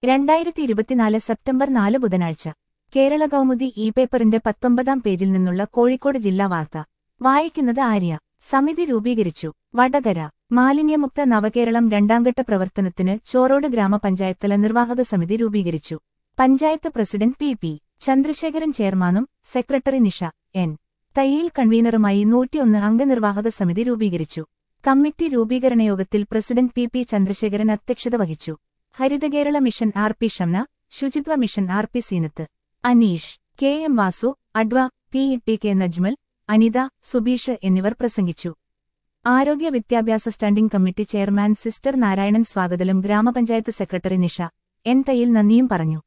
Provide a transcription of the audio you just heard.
രണ്ടായിരത്തി ഇരുപത്തിനാല് സെപ്റ്റംബർ നാല് ബുധനാഴ്ച കേരള കൗമുദി ഇ പേപ്പറിന്റെ പത്തൊമ്പതാം പേജിൽ നിന്നുള്ള കോഴിക്കോട് ജില്ലാ വാർത്ത വായിക്കുന്നത് ആര്യ സമിതി രൂപീകരിച്ചു വടകര മാലിന്യമുക്ത നവകേരളം രണ്ടാംഘട്ട പ്രവർത്തനത്തിന് ചോറോട് ഗ്രാമപഞ്ചായത്തല നിർവാഹക സമിതി രൂപീകരിച്ചു panchayat president P P Chandrasekharan ചെയർമാനും സെക്രട്ടറി നിഷ എൻ തയ്യിൽ കൺവീനറുമായി നൂറ്റിയൊന്ന് അംഗനിർവാഹക സമിതി രൂപീകരിച്ചു കമ്മിറ്റി രൂപീകരണ യോഗത്തിൽ പ്രസിഡന്റ് പി പി ചന്ദ്രശേഖരൻ അധ്യക്ഷത വഹിച്ചു Haritha Kerala mission R P Shamna ശുചിത്വ mission R P Seenath Aneesh K M Vasu adv P T K Najmal Anitha Subeesh എന്നിവർ പ്രസംഗിച്ചു ആരോഗ്യ വിദ്യാഭ്യാസ standing committee chairman sister Narayanan സ്വാഗതലും ഗ്രാമപഞ്ചായത്ത് സെക്രട്ടറി നിഷ എൻ തയ്യിൽ നന്ദിയും പറഞ്ഞു